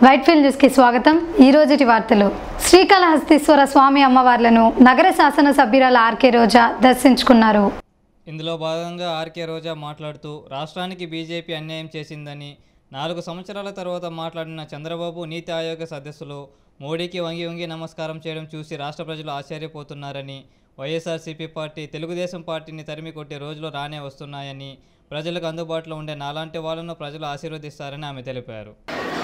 White field న్యూస్కి స్వాగతం ఈ రోజుటి వార్తలు శ్రీకాళహస్తీశ్వర స్వామి అమ్మవార్లను నగర శాసన సభ్యురాలు ఆర్కే రోజా దర్శించుకున్నారు ఇందులో భాగంగా ఆర్కే రోజా మాట్లాడుతూ రాష్ట్రానికి బీజేపీ అన్యాయం చేసిందని నాలుగు సంవత్సరాల తర్వాత మాట్లాడిన చంద్రబాబు నీతి ఆయోగ సదస్సులో మోడీకి వంగి వంగి నమస్కారం చేయడం చూసి రాష్ట్ర ప్రజలు ఆశ్చర్యపోతున్నారని వైఎస్ఆర్సీపీ పార్టీ తెలుగుదేశం పార్టీని తరిమి కొట్టే రోజులు రానే వస్తున్నాయని ప్రజలకు అందుబాటులో ఉండే నాలాంటి వాళ్ళను ప్రజలు ఆశీర్వదిస్తారని ఆమె తెలిపారు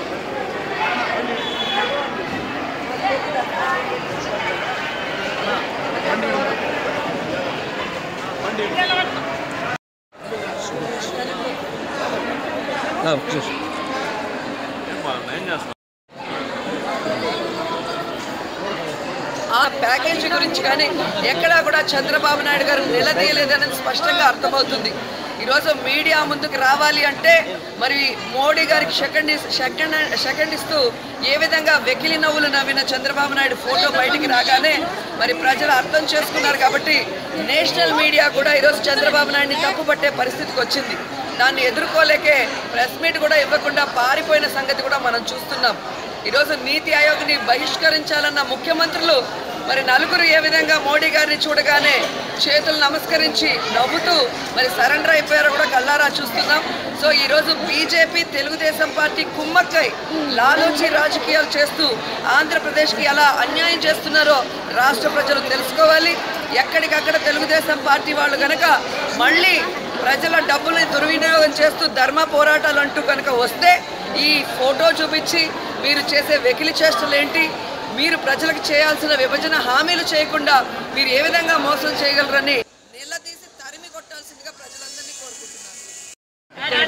ఆ ప్యాకేజీ గురించి కానీ ఎక్కడా కూడా చంద్రబాబు నాయుడు గారు నిలదీయలేదనేది స్పష్టంగా అర్థమవుతుంది ఈరోజు మీడియా ముందుకు రావాలి అంటే మరి మోడీ గారికి సెకండ్ సెకండ్ సెకండ్ ఇస్తూ ఏ విధంగా వెకిలి నవ్వులు నవ్విన చంద్రబాబు నాయుడు ఫోటో బయటికి రాగానే మరి ప్రజలు అర్థం చేసుకున్నారు కాబట్టి నేషనల్ మీడియా కూడా ఈరోజు చంద్రబాబు నాయుడిని తప్పుపట్టే పరిస్థితికి వచ్చింది దాన్ని ఎదుర్కోలేకే ప్రెస్ మీట్ కూడా ఇవ్వకుండా పారిపోయిన సంగతి కూడా మనం చూస్తున్నాం ఈరోజు నీతి ఆయోగ్ని బహిష్కరించాలన్న ముఖ్యమంత్రులు మరి నలుగురు ఏ విధంగా మోడీ గారిని చూడగానే చేతులు నమస్కరించి నవ్వుతూ మరి సరెండర్ అయిపోయారో కూడా కల్లారా చూస్తున్నాం సో ఈరోజు బీజేపీ తెలుగుదేశం పార్టీ కుమ్మక్కై లాలోచి రాజకీయాలు చేస్తూ ఆంధ్రప్రదేశ్కి ఎలా అన్యాయం చేస్తున్నారో రాష్ట్ర ప్రజలు తెలుసుకోవాలి ఎక్కడికక్కడ తెలుగుదేశం పార్టీ వాళ్ళు గనక మళ్ళీ ప్రజల డబ్బుల్ని దుర్వినియోగం చేస్తూ ధర్మ పోరాటాలు అంటూ కనుక వస్తే ఈ ఫోటో చూపించి మీరు చేసే వెకిలి చేష్టలు ఏంటి మీరు ప్రజలకు చేయాల్సిన విభజన హామీలు చేయకుండా మీరు ఏ విధంగా మోసం చేయగలరని నిలదీసి తరిమి కొట్టాల్సిందిగా ప్రజలందరినీ కోరుకుంటున్నారు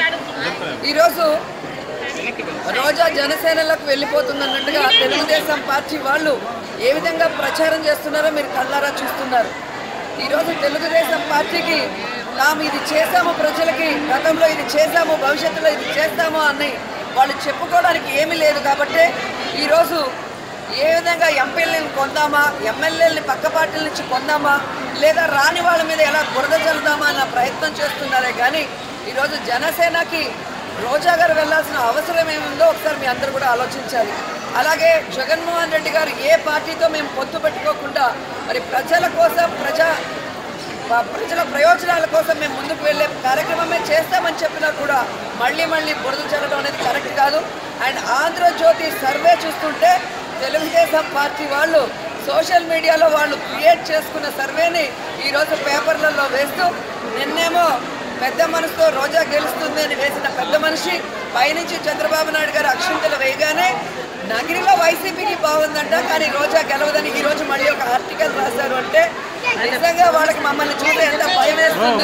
ఈరోజు రోజా జనసేనలకు వెళ్ళిపోతుందన్నట్టుగా తెలుగుదేశం పార్టీ వాళ్ళు ఏ విధంగా ప్రచారం చేస్తున్నారో మీరు కళ్ళారా చూస్తున్నారు ఈరోజు తెలుగుదేశం పార్టీకి తాము ఇది చేశాము ప్రజలకి గతంలో ఇది చేశాము భవిష్యత్తులో ఇది చేస్తాము అని వాళ్ళు చెప్పుకోవడానికి ఏమీ లేదు కాబట్టి ఈరోజు ఏ విధంగా ఎంపీలని కొందామా ఎమ్మెల్యేలని పక్క పార్టీల నుంచి కొందామా లేదా రాని వాళ్ళ మీద ఎలా బురద చల్లుదామా అన్న ప్రయత్నం చేస్తున్నారే కానీ ఈరోజు జనసేనకి రోజా గారు వెళ్ళాల్సిన అవసరం ఏముందో ఒకసారి మీ అందరూ కూడా ఆలోచించాలి అలాగే జగన్మోహన్ రెడ్డి గారు ఏ పార్టీతో మేము పొత్తు పెట్టుకోకుండా మరి ప్రజల కోసం ప్రజా ప- ప్రజల ప్రయోజనాల కోసం మేము ముందుకు వెళ్ళే కార్యక్రమమే చేస్తామని చెప్పినా కూడా మళ్ళీ మళ్ళీ బురద చల్లడం అనేది కరెక్ట్ కాదు అండ్ ఆంధ్రజ్యోతి సర్వే చూస్తుంటే తెలుగుదేశం పార్టీ వాళ్ళు సోషల్ మీడియాలో వాళ్ళు క్రియేట్ చేసుకున్న సర్వేని ఈరోజు పేపర్లలో వేస్తూ నిన్నేమో పెద్ద మనసుతో రోజా గెలుస్తుంది అని వేసిన పెద్ద మనిషి పైనుంచి చంద్రబాబు నాయుడు గారు అక్షింతలు వేయగానే నగిరిలో వైసీపీకి బాగుందంట కానీ రోజా గెలవదని ఈ రోజు మళ్ళీ ఒక ఆర్టికల్ రాశారు అంటే నిజంగా వాళ్ళకి మమ్మల్ని చూస్తే ఎంత భయం వేస్తుంది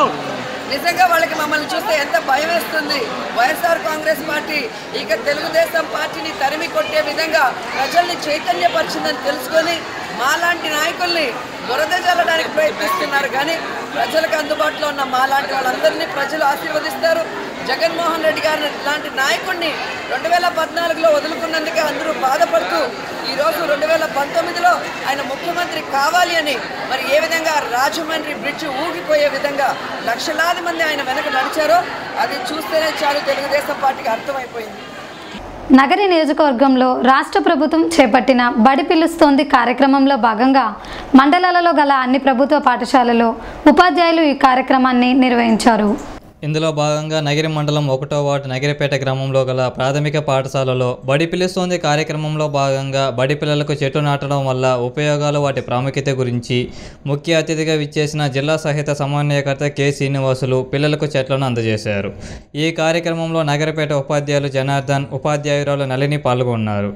నిజంగా వాళ్ళకి మమ్మల్ని చూస్తే ఎంత భయం వేస్తుంది వైఎస్ఆర్ కాంగ్రెస్ పార్టీ ఇక తెలుగుదేశం పార్టీని తరిమి కొట్టే విధంగా ప్రజల్ని చైతన్యపరిచిందని తెలుసుకొని మాలాంటి నాయకుల్ని బురద చల్లడానికి ప్రయత్నిస్తున్నారు కానీ ప్రజలకు అందుబాటులో ఉన్న మాలాంటి వాళ్ళందరినీ ప్రజలు ఆశీర్వదిస్తారు జగన్మోహన్ రెడ్డి గారి లాంటి నాయకుడిని రెండు వేల పద్నాలుగులో వదులుకున్నందుకే అందరూ బాధపడుతూ ఈరోజు రెండు వేల పంతొమ్మిదిలో ఆయన ముఖ్యమంత్రి కావాలి అని మరి ఏ విధంగా రాజమండ్రి బ్రిడ్జ్ ఊగిపోయే విధంగా లక్షలాది మంది ఆయన వెనక నడిచారో అది చూస్తేనే చాలు తెలుగుదేశం పార్టీకి అర్థమైపోయింది నగరి నియోజకవర్గంలో రాష్ట్ర ప్రభుత్వం చేపట్టిన బడి పిలుస్తోంది కార్యక్రమంలో భాగంగా మండలాలలో గల అన్ని ప్రభుత్వ పాఠశాలలో ఉపాధ్యాయులు ఈ కార్యక్రమాన్ని నిర్వహించారు ఇందులో భాగంగా నగిరి మండలం ఒకటో వార్డు నగిరిపేట గ్రామంలో గల ప్రాథమిక పాఠశాలలో బడి పిలుస్తోంది కార్యక్రమంలో భాగంగా బడి పిల్లలకు చెట్టు నాటడం వల్ల ఉపయోగాలు వాటి ప్రాముఖ్యత గురించి ముఖ్య అతిథిగా విచ్చేసిన జిల్లా సహిత సమన్వయకర్త కె శ్రీనివాసులు పిల్లలకు చెట్లను అందజేశారు ఈ కార్యక్రమంలో నగరపేట ఉపాధ్యాయులు జనార్దన్ ఉపాధ్యాయురాలు నళిని పాల్గొన్నారు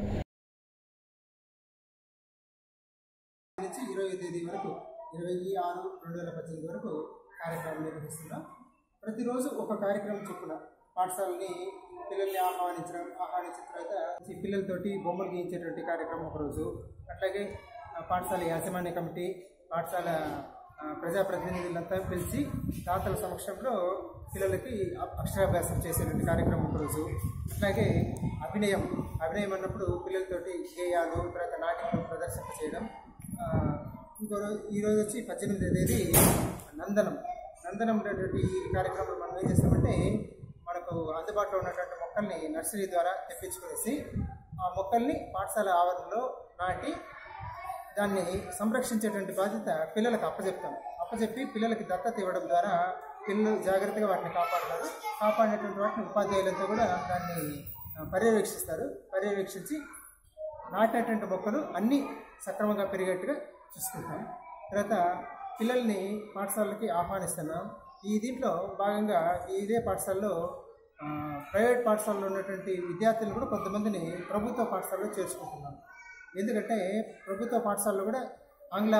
నుంచి ఇరవై తేదీ వరకు ఇరవై ఆరు రెండు వేల పద్దెనిమిది వరకు కార్యక్రమం నిర్వహిస్తున్నాం ప్రతిరోజు ఒక కార్యక్రమం చొప్పున పాఠశాలని పిల్లల్ని ఆహ్వానించడం ఆహ్వానించిన తర్వాత ఈ పిల్లలతోటి బొమ్మలు గీయించేటువంటి కార్యక్రమం ఒకరోజు అట్లాగే ఆ, పాఠశాల యాజమాన్య కమిటీ పాఠశాల ఆ, ప్రజాప్రతినిధులంతా పిలిచి దాతల సమక్షంలో పిల్లలకి అ- అక్షరాభ్యాసం చేసేటువంటి కార్యక్రమం ఒకరోజు అట్లాగే అభినయం అభినయం అన్నప్పుడు పిల్లలతోటి గేయాలు తర్వాత నాటికలు ప్రదర్శన చేయడం ఆ, ఇంకో రోజు ఈ రోజు వచ్చి పద్దెనిమిదో తేదీ నందనం నందనం అనేటువంటి ఈ కార్యక్రమంలో మనం ఏం చేస్తామంటే మనకు అందుబాటులో ఉన్నటువంటి మొక్క మొక్కల్ని నర్సరీ ద్వారా తెప్పించుకునేసి ఆ మొక్కల్ని పాఠశాల ఆవరణలో నాటి దాన్ని సంరక్షించేటువంటి బాధ్యత పిల్లలకు అప్పచెప్తాం అప్పచెప్పి పిల్లలకి దత్తత ఇవ్వడం ద్వారా పిల్లలు జాగ్రత్తగా వాటిని కాపాడతారు కాపాడినటువంటి వాటిని ఉపాధ్యాయులతో కూడా దాన్ని ఆ, పర్యవేక్షిస్తారు పర్యవేక్షించి నాటినటువంటి మొక్కలు అన్నీ సక్రమంగా పెరిగేట్టుగా చూసుకుంటాం తర్వాత పిల్లల్ని పాఠశాలకి ఆహ్వానిస్తున్నాం ఈ దీంట్లో భాగంగా ఇదే పాఠశాలలో ఆ, ప్రైవేట్ పాఠశాలలో ఉన్నటువంటి విద్యార్థులను కూడా కొంతమందిని ప్రభుత్వ పాఠశాలలో చేర్చుకుంటున్నాం ఎందుకంటే ప్రభుత్వ పాఠశాలలో కూడా ఆంగ్ల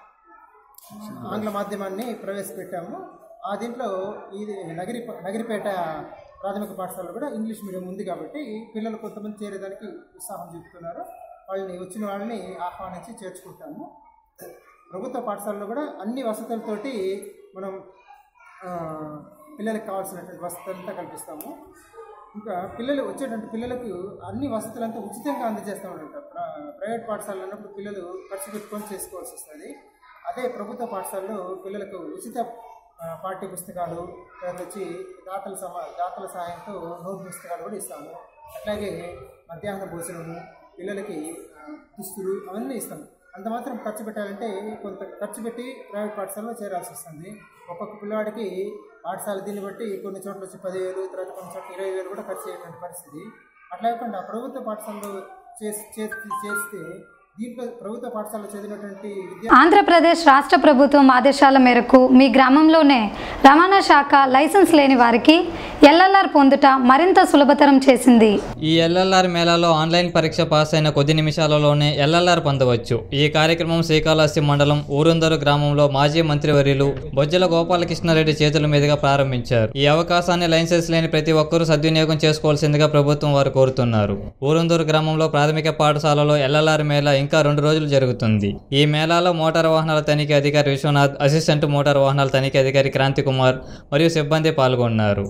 ఆంగ్ల మాధ్యమాన్ని ప్రవేశపెట్టాము ఆ దీంట్లో ఇది నగరి నగరిపేట ప్రాథమిక పాఠశాలలో కూడా ఇంగ్లీష్ మీడియం ఉంది కాబట్టి పిల్లలు కొంతమంది చేరేదానికి ఉత్సాహం చూపుతున్నారు వాళ్ళని వచ్చిన వాళ్ళని ఆహ్వానించి చేర్చుకుంటాము ప్రభుత్వ పాఠశాలలో కూడా అన్ని వసతులతోటి మనం ఆ, పిల్లలకు కావాల్సినటువంటి వసతులంతా కల్పిస్తాము ఇంకా పిల్లలు వచ్చేటువంటి పిల్లలకు అన్ని వసతులంతా ఉచితంగా అందజేస్తూ ఉంటాం ప్ర- ప్రైవేట్ పాఠశాలలో ఉన్నప్పుడు పిల్లలు ఖర్చు పెట్టుకొని చేసుకోవాల్సి వస్తుంది అదే ప్రభుత్వ పాఠశాలలో పిల్లలకు ఉచిత ఆ, పాఠ్య పుస్తకాలు తర్వాత వచ్చి దాతల సమా దాతల సహాయంతో నోట్ పుస్తకాలు కూడా ఇస్తాము అట్లాగే మధ్యాహ్న భోజనము పిల్లలకి ఆ, దుస్తులు అవన్నీ ఇస్తాం అంత మాత్రం ఖర్చు పెట్టాలంటే కొంత ఖర్చు పెట్టి ప్రైవేట్ పాఠశాలలో చేరాల్సి వస్తుంది ఒక్కొక్క పిల్లవాడికి పాఠశాల దీన్ని బట్టి కొన్ని చోట్ల వచ్చి పదివేలు తర్వాత కొన్ని చోట్ల ఇరవై వేలు కూడా ఖర్చు అయ్యేటువంటి పరిస్థితి అట్లా కాకుండా ప్రభుత్వ పాఠశాలలో చేసి చేసి చేస్తే దీంట్లో ప్రభుత్వ పాఠశాలలో చదివినటువంటి విద్యా ఆంధ్రప్రదేశ్ రాష్ట్ర ప్రభుత్వం ఆదేశాల మేరకు మీ గ్రామంలోనే రవాణా శాఖ లైసెన్స్ లేని వారికి ఎల్ఎల్ఆర్ పొందుట మరింత సులభతరం చేసింది ఈ ఎల్ఎల్ఆర్ మేళాలో ఆన్లైన్ పరీక్ష పాస్ అయిన కొద్ది నిమిషాలలోనే ఎల్ఎల్ఆర్ పొందవచ్చు ఈ కార్యక్రమం శ్రీకాళహస్తి మండలం ఊరుందరు గ్రామంలో మాజీ మంత్రివర్యులు బొజ్జల గోపాలకృష్ణారెడ్డి చేతుల మీదుగా ప్రారంభించారు ఈ అవకాశాన్ని లైసెన్స్ లేని ప్రతి ఒక్కరూ సద్వినియోగం చేసుకోవాల్సిందిగా ప్రభుత్వం వారు కోరుతున్నారు ఊరుందూరు గ్రామంలో ప్రాథమిక పాఠశాలలో ఎల్ఎల్ఆర్ మేళా ఇంకా రెండు రోజులు జరుగుతుంది ఈ మేళాలో మోటార్ వాహనాల తనిఖీ అధికారి విశ్వనాథ్ అసిస్టెంట్ మోటార్ వాహనాల తనిఖీ అధికారి క్రాంతి కుమార్ మరియు సిబ్బంది పాల్గొన్నారు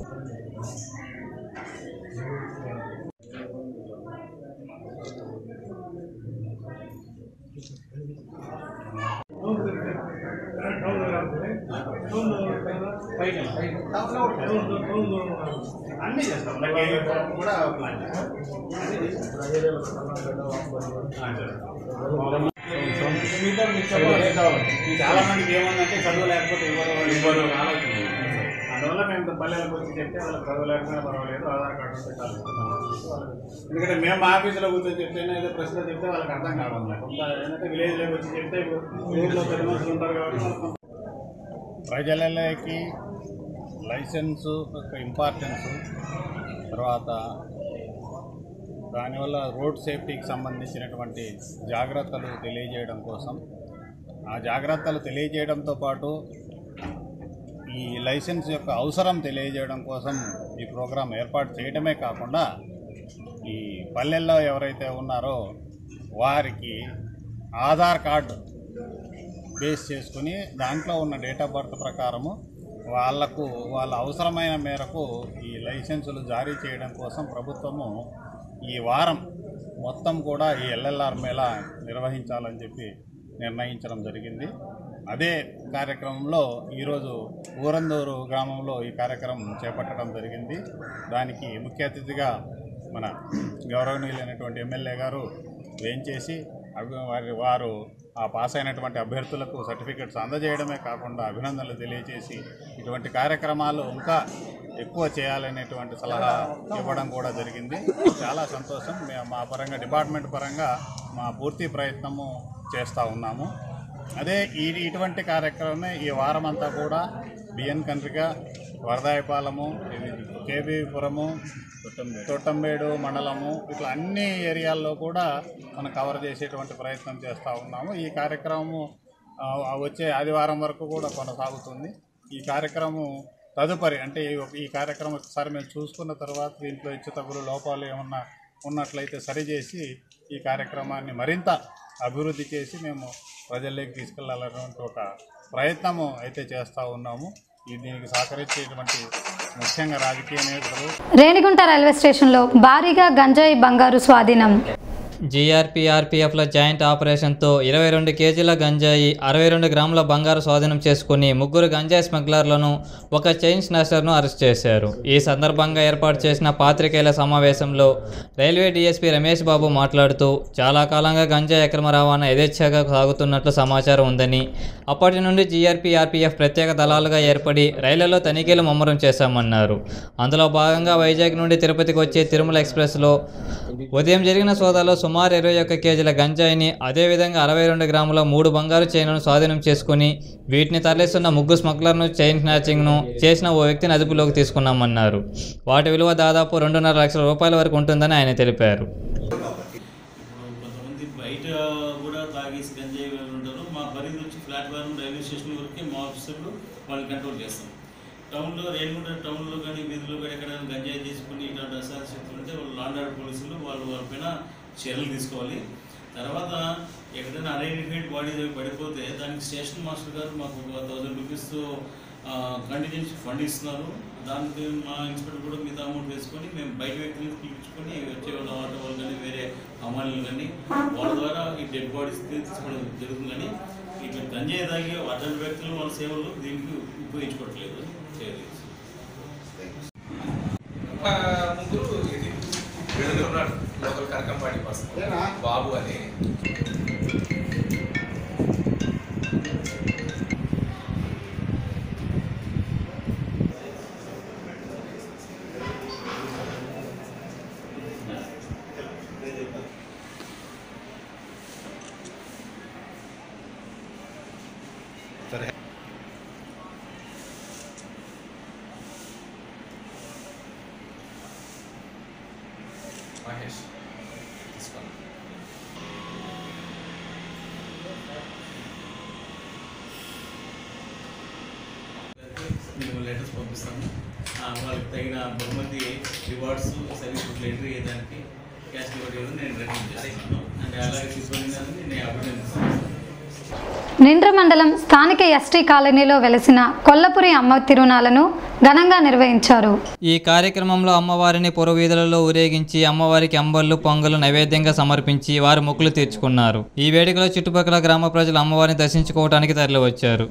అన్ని చేస్తాం లైక్ ఏ కూడా ప్లాన్ చేస్తాం చాలా మందికి ఏమందంటే చదువు లేకపోతే ఇవ్వరు ఇవ్వరు అని ఆలోచన ఉంది. అందువల్ల మేము పల్లెలకు వచ్చి చెప్తే వాళ్ళకి చదువు లేకపోయినా పర్వాలేదు ఆధార్ కార్డు ఉంటే చాలు వాళ్ళకి- ఎందుకంటే మేము మా ఆఫీసులో కూర్చొని చెప్తేనే ఏదో ప్రశ్న చెప్తే వాళ్ళకి అర్థం కావడం లేదు కొంత ఏంటంటే విలేజ్లోకి వచ్చి చెప్తే ఊళ్ళో పెద్ద మనుషులు ఉంటారు కాబట్టి వాళ్ళకి ప్రజలకి లైసెన్సు యొక్క ఇంపార్టెన్స్ తర్వాత దానివల్ల రోడ్ సేఫ్టీకి సంబంధించినటువంటి జాగ్రత్తలు తెలియజేయడం కోసం ఆ జాగ్రత్తలు తెలియజేయడంతో పాటు ఈ లైసెన్స్ యొక్క అవసరం తెలియజేయడం కోసం ఈ ప్రోగ్రాం ఏర్పాటు చేయడమే కాకుండా ఈ పల్లెల్లో ఎవరైతే ఉన్నారో వారికి ఆధార్ కార్డు బేస్ చేసుకుని దాంట్లో ఉన్న డేట్ ఆఫ్ బర్త్ ప్రకారము వాళ్లకు వాళ్ళ అవసరమైన మేరకు ఈ లైసెన్సులు జారీ చేయడం కోసం ప్రభుత్వము ఈ వారం మొత్తం కూడా ఈ ఎల్ఎల్ఆర్ మేళా నిర్వహించాలని చెప్పి నిర్ణయించడం జరిగింది అదే కార్యక్రమంలో ఈరోజు ఊరందూరు గ్రామంలో ఈ కార్యక్రమం చేపట్టడం జరిగింది దానికి ముఖ్య అతిథిగా మన గౌరవనీయులైనటువంటి ఎమ్మెల్యే గారు వేయించేసి అభి వారి వారు ఆ పాస్ అయినటువంటి అభ్యర్థులకు సర్టిఫికెట్స్ అందజేయడమే కాకుండా అభినందనలు తెలియజేసి ఇటువంటి కార్యక్రమాలు ఇంకా ఎక్కువ చేయాలనేటువంటి సలహా ఇవ్వడం కూడా జరిగింది చాలా సంతోషం మేము మా పరంగా డిపార్ట్మెంట్ పరంగా మా పూర్తి ప్రయత్నము చేస్తూ ఉన్నాము అదే ఈ ఇటువంటి కార్యక్రమమే ఈ వారం అంతా కూడా బిఎన్ కండ్రిక వరదాయపాలెము ఇది కేబీపురము తొట్టంబేడు మండలము ఇట్లా అన్ని ఏరియాల్లో కూడా మనం కవర్ చేసేటువంటి ప్రయత్నం చేస్తూ ఉన్నాము ఈ కార్యక్రమము ఆ, వచ్చే ఆదివారం వరకు కూడా కొనసాగుతుంది ఈ కార్యక్రమం తదుపరి అంటే ఈ- ఈ కార్యక్రమం ఒకసారి మేము చూసుకున్న తర్వాత దీంట్లో ఇచ్చే తగులు లోపాలు ఏమన్నా ఉన్నట్లయితే సరిచేసి ఈ కార్యక్రమాన్ని మరింత అభివృద్ధి చేసి మేము ప్రజల్లోకి తీసుకెళ్లాలనేటువంటి ఒక ప్రయత్నము అయితే చేస్తూ ఉన్నాము ఈ దీనికి సహకరించేటువంటి ముఖ్యంగా రాజకీయ నేతలు రేణిగుంట రైల్వే స్టేషన్లో భారీగా గంజాయి బంగారు స్వాధీనం జీఆర్పీ ఆర్పీఎఫ్ల జాయింట్ ఆపరేషన్తో ఇరవై రెండు కేజీల గంజాయి అరవై రెండు గ్రాముల బంగారు స్వాధీనం చేసుకుని ముగ్గురు గంజాయి స్మగ్లర్లను ఒక చైన్ స్నాచర్ను అరెస్ట్ చేశారు ఈ సందర్భంగా ఏర్పాటు చేసిన పాత్రికేయుల సమావేశంలో రైల్వే డీఎస్పీ రమేష్ బాబు మాట్లాడుతూ చాలా కాలంగా గంజాయి అక్రమ రవాణా యథేచ్ఛగా సాగుతున్నట్లు సమాచారం ఉందని అప్పటి నుండి జీఆర్పీ ఆర్పీఎఫ్ ప్రత్యేక దళాలుగా ఏర్పడి రైళ్లలో తనిఖీలు ముమ్మరం చేశామన్నారు అందులో భాగంగా వైజాగ్ నుండి తిరుపతికి వచ్చే తిరుమల ఎక్స్ప్రెస్లో ఉదయం జరిగిన సోదాలో సుమారు ఇరవై ఒక్క కేజీల గంజాయిని అదేవిధంగా అరవై రెండు గ్రాముల మూడు బంగారు చైన్లను స్వాధీనం చేసుకుని వీటిని తరలిస్తున్న ముగ్గురు స్మగ్లర్ను చైన్ స్నాచింగ్ను చేసిన ఓ వ్యక్తిని అదుపులోకి తీసుకున్నామన్నారు వాటి విలువ దాదాపు రెండున్నర లక్షల రూపాయల వరకు ఉంటుందని ఆయన తెలిపారు కొంతమంది బయట కూడా తాగేసి గంజాయి వాళ్ళు ఉంటారు మా పరిధి వచ్చి ప్లాట్ఫామ్ రైల్వే స్టేషన్ వరకే మా ఆఫీసర్లు వాళ్ళని కంట్రోల్ చేస్తాం టౌన్లో రేణుగుంట టౌన్లో కానీ వీధిలో కానీ ఎక్కడైనా గంజాయి తీసుకుని ఇట్లాంటి అసాధ శక్తులు ఉంటే వాళ్ళు లాండ్ ఆర్డర్ పోలీసులు వాళ్ళు వాళ్ళపైన చర్యలు తీసుకోవాలి తర్వాత ఎక్కడైనా అన్ఐడెంటిఫైడ్ బాడీ పడిపోతే దానికి స్టేషన్ మాస్టర్ గారు మాకు ఒక థౌజండ్ రూపీస్ కంటిజెన్సీ ఫండ్ ఇస్తున్నారు దానికి మా ఇన్స్పెక్టర్ కూడా మిగతా అమౌంట్ వేసుకొని మేము బయట వ్యక్తులను పిలిపించుకొని వచ్చే వాళ్ళ ఆటో వాళ్ళు కానీ వేరే అమ్మాయిలు కానీ వాళ్ళ ద్వారా ఈ డెడ్ బాడీస్ తీసుకోవడం జరుగుతుంది కానీ ఇట్లా గంజాయి తాగి అటువంటి వ్యక్తులు వాళ్ళ సేవలు దీనికి ఉపయోగించుకోవట్లేదు చేయలేదు మా ముగ్గురు ఇది ఉన్నాడు లోకల్ కరకంపాడి పర్సన్ బాబు అని మహేష్ తీసుకోండి మేము లెటర్స్ పంపిస్తాము ఆ, వాళ్ళకి తగిన బహుమతి రివార్డ్స్ సర్వీస్ లెటర్ ఇవ్వడానికి క్యాష్ రివార్డ్ ఇవ్వడం నేను రికమెండ్ చేస్తున్నాను అండ్ అలాగే సిబ్బంది నేను అభినందిస్తాను నిండ్ర మండలం స్థానిక ఎస్టీ కాలనీలో వెలసిన కొల్లపురి అమ్మ తిరునాలను ఘనంగా నిర్వహించారు ఈ కార్యక్రమంలో అమ్మవారిని పురవీధులలో ఊరేగించి అమ్మవారికి అంబళ్ళు పొంగలు నైవేద్యంగా సమర్పించి వారి మొక్కులు తీర్చుకున్నారు ఈ వేడుకలో చుట్టుపక్కల గ్రామ ప్రజలు అమ్మవారిని దర్శించుకోవడానికి తరలివచ్చారు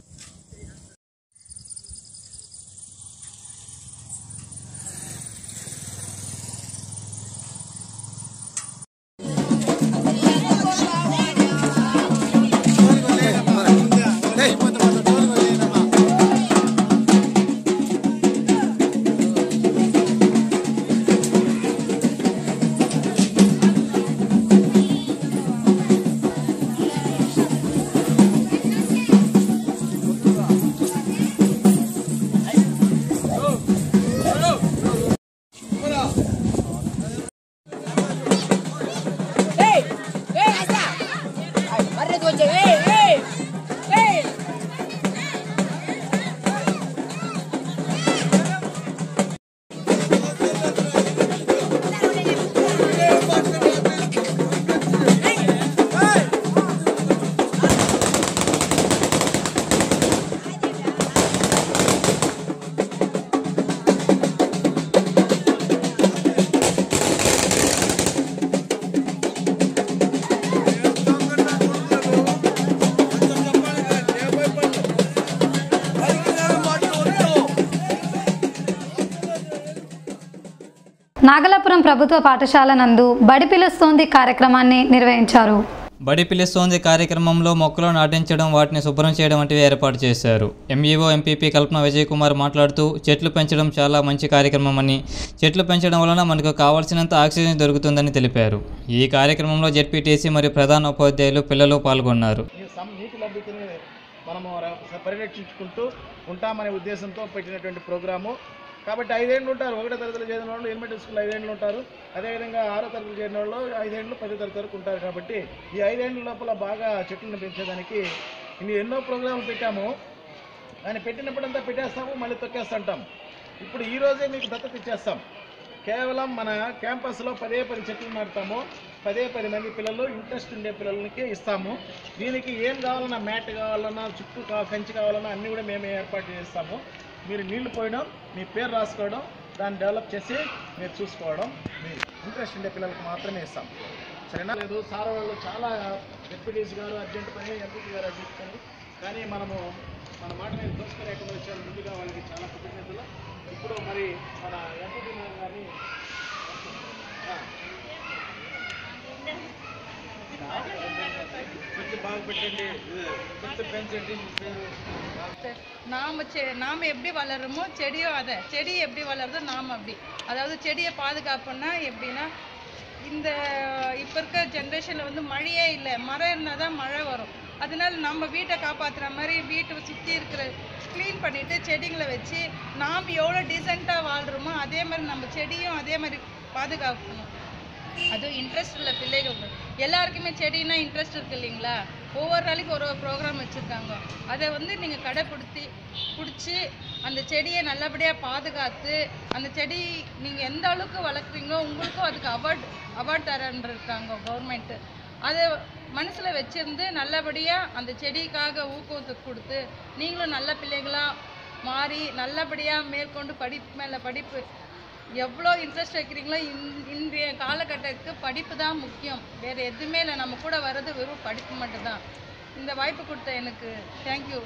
నాగలాపురం ప్రభుత్వ పాఠశాల నందు బడి పిలుస్తోంది కార్యక్రమాన్ని నిర్వహించారు బడి పిలుస్తోంది కార్యక్రమంలో మొక్కలు నాటించడం వాటిని శుభ్రం చేయడం వంటివి ఏర్పాటు చేశారు ఎంఈఓ ఎంపీపీ కల్పన విజయ్ కుమార్ మాట్లాడుతూ చెట్లు పెంచడం చాలా మంచి కార్యక్రమం అని చెట్లు పెంచడం వలన మనకు కావాల్సినంత ఆక్సిజన్ దొరుకుతుందని తెలిపారు ఈ కార్యక్రమంలో జెడ్పీటీసీ మరియు ప్రధాన ఉపాధ్యాయులు పిల్లలు పాల్గొన్నారు ఈ సమ- నీటి లభ్యతని మనము ర- పరిరక్షించుకుంటూ ఉంటామనే ఉద్దేశంతో పెట్టినటువంటి ప్రోగ్రాము కాబట్టి ఐదేళ్ళు ఉంటారు ఒకటో తరగతిలో చేరిన వాళ్ళు ఎలిమెంటరీ స్కూల్ ఐదేళ్ళు ఉంటారు అదేవిధంగా ఆరో తరగతి చేరిన వాళ్ళు ఐదేళ్ళు పదో తరగతి వరకు ఉంటారు కాబట్టి ఈ ఐదేళ్ళ లోపల బాగా చెట్లను పెంచేదానికి ఇన్ని ఎన్నో ప్రోగ్రాములు పెట్టాము ఆయన పెట్టినప్పుడంతా పెట్టేస్తాము మళ్ళీ తొక్కేస్తుంటాం ఇప్పుడు ఈ రోజే మీకు దత్తత ఇచ్చేస్తాం కేవలం మన క్యాంపస్లో పదే పది చెట్లు నాటుతాము పదే పది మంది పిల్లలు ఇంట్రెస్ట్ ఉండే పిల్లలకి ఇస్తాము దీనికి ఏం కావాలన్నా మ్యాట్ కావాలన్నా చుట్టూ కా కంచి కావాలన్నా అన్నీ కూడా మేమే ఏర్పాటు చేస్తాము మీరు నీళ్లు పోయడం మీ పేరు రాసుకోవడం దాన్ని డెవలప్ చేసి మీరు చూసుకోవడం మీ ఇంట్రెస్ట్ ఉండే పిల్లలకు మాత్రమే ఇస్తాం సరేనా లేదు సార్ వాళ్ళు చాలా డిప్యూటీస్ గారు అర్జెంట్ పని ఎంపీ గారు అర్జెంట్ పని కానీ మనము మన మాట మీద దోసుకునేకుండా వచ్చారు ముందుగా వాళ్ళకి చాలా కృతజ్ఞతలు ఇప్పుడు మరి మన ఎంపీ గారిని ఆ. కొంచెం బాగా పెట్టండి కొంచెం పెంచండి మీ పేరు நாம் செ நாம் எப்படி வளருமோ செடியும் அதை செடி எப்படி வளருதோ நாம் அப்படி அதாவது செடியை பாதுகாப்புன்னா எப்படின்னா இந்த இப்போ இருக்க ஜென்ரேஷனில் வந்து மழையே இல்லை மரம் இருந்தால் தான் மழை வரும் அதனால நம்ம வீட்டை காப்பாற்றுற மாதிரி வீட்டை சுற்றி இருக்கிற க்ளீன் பண்ணிவிட்டு செடிங்களை வச்சு நாம் எவ்வளோ டீசெண்டாக வாழ்கிறோமோ அதே மாதிரி நம்ம செடியும் அதே மாதிரி பாதுகாக்கணும் அதுவும் இன்ட்ரெஸ்ட் உள்ள பிள்ளைகள் எல்லாருக்குமே செடினா இன்ட்ரெஸ்ட் இருக்கு இல்லைங்களா ஒவ்வொரு நாளைக்கு ஒரு ஒரு ப்ரோக்ராம் வச்சுருக்காங்க அதை வந்து நீங்கள் கடைப்பிடித்தி பிடிச்சி அந்த செடியை நல்லபடியாக பாதுகாத்து அந்த செடி நீங்கள் எந்த அளவுக்கு வளர்க்குறீங்களோ உங்களுக்கும் அதுக்கு அவார்ட் அவார்ட் தரேன் இருக்காங்க கவர்மெண்ட்டு அதை மனசில் வச்சிருந்து நல்லபடியாக அந்த செடிக்காக ஊக்கத்தை கொடுத்து நீங்களும் நல்ல பிள்ளைகளாக மாறி நல்லபடியாக மேற்கொண்டு படிப்பு மேலே படிப்பு எவ்வளோ இன்ட்ரெஸ்ட் வைக்கிறீங்களோ இன்- இன்றைய காலகட்டத்துக்கு படிப்பு தான் முக்கியம் வேறு எதுவுமே இல்லை நம்ம கூட வர்றது வெறும் படிப்பு மட்டும்தான் இந்த வாய்ப்பு கொடுத்த எனக்கு தேங்க்யூ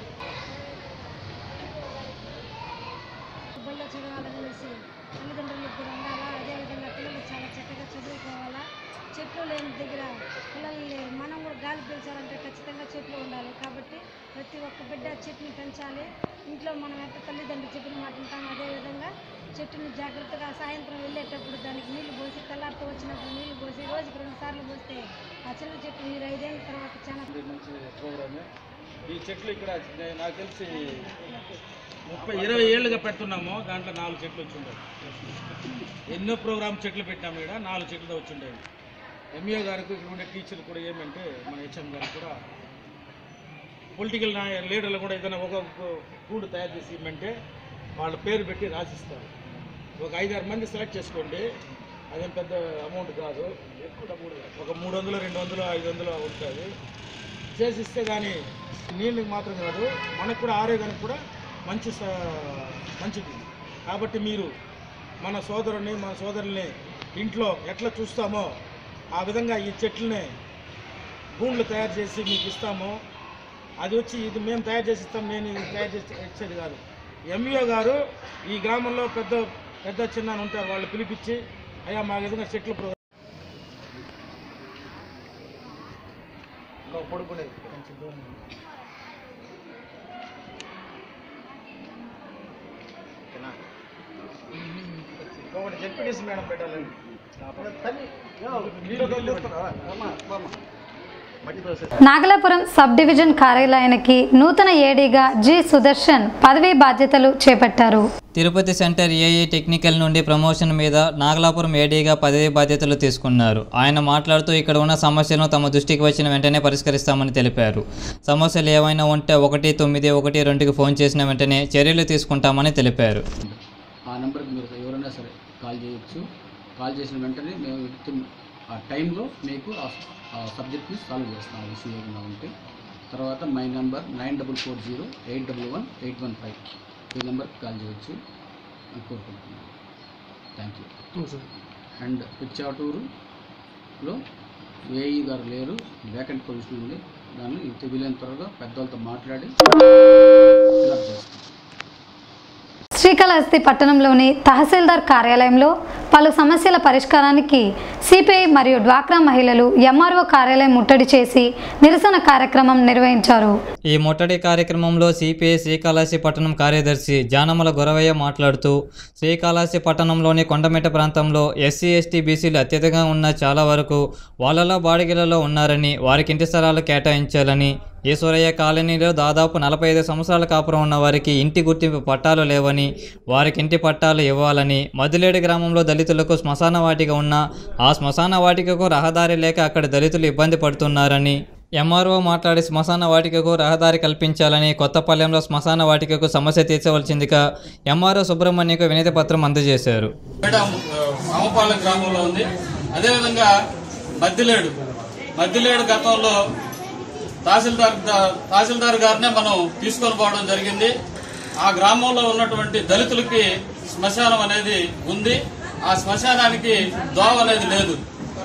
బళ్ళో చదవాలనేసి తల్లిదండ్రులకు కూడా ఉండాలా అదేవిధంగా పిల్లలు చాలా చక్కగా చదువుకోవాలా చెట్లు లేని దగ్గర పిల్లలు లేరు మనం కూడా గాలి పీల్చాలంటే ఖచ్చితంగా చెట్లు ఉండాలి కాబట్టి ప్రతి ఒక్క బిడ్డ చెట్టుని పెంచాలి ఇంట్లో మనం ఎంత తల్లిదండ్రులు చెప్పిన మాట ఉంటాం అదేవిధంగా చెట్టుని జాగ్రత్తగా సాయంత్రం వెళ్ళేటప్పుడు దానికి నీళ్లు పోసి తెల్లారితో వచ్చినప్పుడు నీళ్లు పోసి రోజుకి రెండు సార్లు పోస్తే ఆ చిన్న చెట్టు నీరు ఐదేళ్ళ తర్వాత చాలా మంచి ప్రోగ్రామే ఈ చెట్లు ఇక్కడ నే- నాకు తెలిసి ముప్పై ఇరవై ఏళ్ళుగా పెడుతున్నాము దాంట్లో నాలుగు చెట్లు వచ్చి ఉండేవి ఎన్నో ప్రోగ్రామ్ చెట్లు పెట్టాము ఇక్కడ నాలుగు చెట్లు వచ్చి ఉండేవి ఎంఈఓ గారికి ఇక్కడ ఉండే టీచర్లు కూడా ఏమంటే మన హెచ్ఎం గారికి కూడా పొలిటికల్ నాయ లీడర్లు కూడా ఏదైనా ఒక గూడు తయారు చేసి ఇవ్వమంటే వాళ్ళ పేరు పెట్టి రాసిస్తారు ఒక ఐదారు మంది సెలెక్ట్ చేసుకోండి అదేం పెద్ద అమౌంట్ కాదు ఒక మూడు వందలు రెండు వందలు ఐదు వందలు ఉంటుంది చేసిస్తే కానీ నీళ్ళకి మాత్రం కాదు మనకు కూడా ఆరోగ్యానికి కూడా మంచి స- మంచిది కాబట్టి మీరు మన సోదరుని మన సోదరుల్ని ఇంట్లో ఎట్లా చూస్తామో ఆ విధంగా ఈ చెట్లని భూములు తయారు చేసి మీకు ఇస్తాము అది వచ్చి ఇది మేము తయారు చేసి ఇస్తాం నేను ఇది తయారు చేసి ఇచ్చేది కాదు ఎంఈఓ గారు ఈ గ్రామంలో పెద్ద పెద్ద చిన్న అని ఉంటారు వాళ్ళు పిలిపించి అయ్యా మా విధంగా చెట్లు ప్రో పడుకునేది కొంచెం దూరం ఓకేనా? ఇంకొకటి జెడ్పీటీసీ మేడం పెట్టాలండి తల్లి, యో, నీళ్ళు వదిలేస్తున్నావా? అమ్మా, అమ్మా. మట్టి దోశ నాగలాపురం సబ్ డివిజన్ కార్యాలయానికి నూతన ఏడీగా జి సుదర్శన్ పదవీ బాధ్యతలు చేపట్టారు తిరుపతి సెంటర్ ఏఏ టెక్నికల్ నుండి ప్రమోషన్ మీద నాగలాపురం ఏడీగా పదవి బాధ్యతలు తీసుకున్నారు ఆయన మాట్లాడుతూ ఇక్కడ ఉన్న సమస్యలను తమ దృష్టికి వచ్చిన వెంటనే పరిష్కరిస్తామని తెలిపారు సమస్యలు ఏవైనా ఉంటే ఒకటి తొమ్మిది ఒకటి రెండుకి ఫోన్ చేసిన వెంటనే చర్యలు తీసుకుంటామని తెలిపారు ఆ నెంబర్కి మీరు ఎవరైనా సరే కాల్ చేయొచ్చు కాల్ చేసిన వెంటనే మేము విత్ ఇన్ ఆ టైంలో మీకు ఆ ఆ సబ్జెక్ట్ని సాల్వ్ చేస్తాం ఆ ఇష్యూ ఏమైనా ఉంటే తర్వాత my number nine double four zero eight double one eight one five ఈ నెంబర్కి కాల్ చేయొచ్చు అని కోరుకుంటున్నాను థ్యాంక్ యూ అండ్ పిచ్చాటూరులో ఏఈ గారు లేరు వేకెంట్ పొజిషన్ ఉంది దాన్ని ఇంత వీలైన త్వరగా పెద్దవాళ్ళతో మాట్లాడి ఫిలప్ చేస్తాం శ్రీకాళహస్తి పట్టణంలోని తహసీల్దార్ కార్యాలయంలో పలు సమస్యల పరిష్కారానికి సిపిఐ మరియు డ్వాక్రా మహిళలు ఎంఆర్ఓ కార్యాలయం ముట్టడి చేసి నిరసన కార్యక్రమం నిర్వహించారు ఈ ముట్టడి కార్యక్రమంలో సిపిఐ శ్రీకాళహస్తి పట్టణం కార్యదర్శి జానమల గొరవయ్య మాట్లాడుతూ శ్రీకాళహస్తి పట్టణంలోని కొండమిట్ట ప్రాంతంలో ఎస్సీ ఎస్టీ బీసీలు అత్యధికంగా ఉన్న చాలా వరకు వాళ్ళలో బాడిగలలో ఉన్నారని వారికి ఇంటి స్థలాలు కేటాయించాలని ఈశ్వరయ్య కాలనీలో దాదాపు నలభై ఐదు సంవత్సరాల కాపురం ఉన్న వారికి ఇంటి గుర్తింపు పట్టాలు లేవని వారికి ఇంటి పట్టాలు ఇవ్వాలని మదిలేడు గ్రామంలో దళితులకు శ్మశాన వాటిక ఉన్న ఆ శ్మశాన వాటికకు రహదారి లేక అక్కడ దళితులు ఇబ్బంది పడుతున్నారని ఎంఆర్ఓ మాట్లాడి శ్మశాన వాటికకు రహదారి కల్పించాలని కొత్తపాలెంలో శ్మశాన వాటికకు సమస్య తీర్చవలసిందిగా ఎంఆర్ఓ సుబ్రహ్మణ్యకు వినతి పత్రం అందజేశారు రామపాలెం గ్రామంలో ఉంది అదేవిధంగా మద్దిలేడు మద్దిలేడు గతంలో తహసీల్దార్ ద- తహసీల్దార్ గారినే మనం తీసుకొని పోవడం జరిగింది ఆ గ్రామంలో ఉన్నటువంటి దళితులకి శ్మశానం అనేది ఉంది ఆ శ్మశానానికి దోవ అనేది లేదు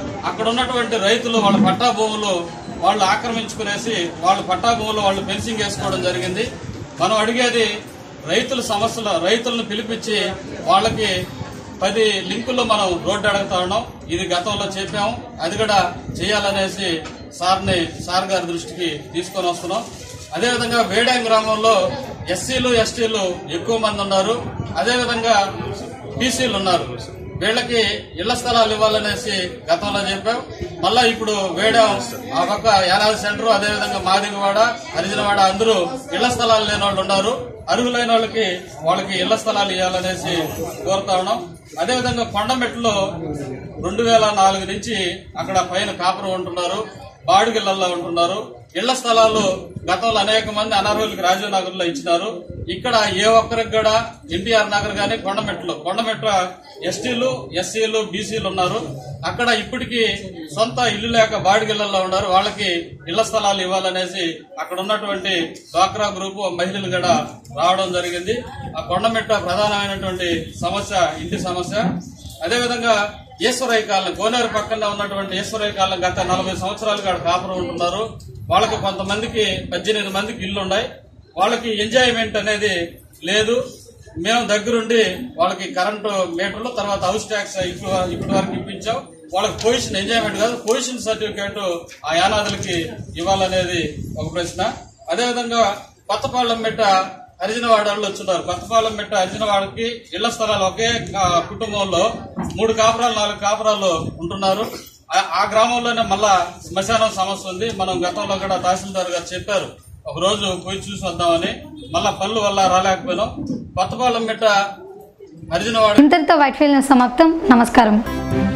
అక్కడ ఉన్నటువంటి రైతులు వాళ్ళ పట్టా భూములు వాళ్ళు ఆక్రమించుకునేసి వాళ్ళ పట్టా భూములు వాళ్ళు ఫెన్సింగ్ వేసుకోవడం జరిగింది మనం అడిగేది రైతుల సమస్యలు రైతులను పిలిపించి వాళ్ళకి పది లింకుల్లో మనం రోడ్డు అడుగుతా ఉన్నాం ఇది గతంలో చెప్పాము అది కూడా చేయాలనేసి సార్ని సార్ గారి దృష్టికి తీసుకొని వస్తున్నాం అదేవిధంగా వేడాం గ్రామంలో ఎస్సీలు ఎస్టీలు ఎక్కువ మంది ఉన్నారు అదేవిధంగా బీసీలు ఉన్నారు వీళ్ళకి ఇళ్ల స్థలాలు ఇవ్వాలనేసి గతంలో చెప్పాం మళ్ళా ఇప్పుడు వేడాం ఆ పక్క యానాది సెంటర్ అదేవిధంగా మాదిగవాడ హరిజనవాడ అందరూ ఇళ్ల స్థలాలు లేని వాళ్ళు ఉన్నారు అర్హులైన వాళ్ళకి వాళ్ళకి ఇళ్ల స్థలాలు ఇవ్వాలనేసి కోరుతా ఉన్నాం అదేవిధంగా కొండమెట్లో రెండు వేల నాలుగు నుంచి అక్కడ పైన కాపురం ఉంటున్నారు బాడుగిళ్లలో ఉంటున్నారు ఇళ్ల స్థలాలు గతంలో అనేక మంది అనర్హులకి రాజీవ్ నగర్ లో ఇచ్చినారు ఇక్కడ ఏ ఒక్కరికి కూడా ఎన్టీఆర్ నగర్ గానీ కొండమెట్లో కొండమెట్ల ఎస్టీలు ఎస్సీలు బీసీలు ఉన్నారు అక్కడ ఇప్పటికీ సొంత ఇల్లు లేక బాడిగిళ్లలో ఉన్నారు వాళ్ళకి ఇళ్ల స్థలాలు ఇవ్వాలనేసి అక్కడ ఉన్నటువంటి డ్వాక్రా గ్రూప్ మహిళలు కూడా రావడం జరిగింది ఆ కొండమెట్ట ప్రధానమైనటువంటి సమస్య ఇంటి సమస్య అదేవిధంగా ఈశ్వరయ్య కాలనీ కోనేరు పక్కన ఉన్నటువంటి ఈశ్వరయ్య కాలనీ గత నలభై సంవత్సరాలుగా అక్కడ కాపురం ఉంటున్నారు వాళ్ళకి కొంతమందికి పద్దెనిమిది మందికి ఇల్లు ఉన్నాయి వాళ్ళకి ఎంజాయ్మెంట్ అనేది లేదు మేము దగ్గరుండి వాళ్ళకి కరెంటు మీటర్లు తర్వాత హౌస్ ట్యాక్స్ ఇప్పుడు ఇప్పటి వరకు ఇప్పించాం వాళ్ళకి పొజిషన్ ఎంజాయ్మెంట్ కాదు పొజిషన్ సర్టిఫికేట్ ఆ యానాదులకి ఇవ్వాలనేది ఒక ప్రశ్న అదేవిధంగా కొత్తపాలెం మెట్ట హరిజనవాడ వాళ్ళు వచ్చున్నారు కొత్తపాలెం మెట్ట హరిజనవాడకి ఇళ్ల స్థలాలు ఒకే ఆ, కుటుంబంలో మూడు కాపురాలు నాలుగు కాపురాలు ఉంటున్నారు ఆ- ఆ గ్రామంలోనే మళ్ళా శ్మశానం సమస్య ఉంది మనం గతంలో కూడా తహసీల్దార్ గారు చెప్పారు ఒక రోజు పోయి చూసి వద్దామని మళ్ళా పళ్ళు వల్ల రాలేకపోయినాం కొత్తపాలెం మెట్ట హరిజనవాడ ఇంతటితో వైట్ ఫీల్డ్ సమాప్తం నమస్కారం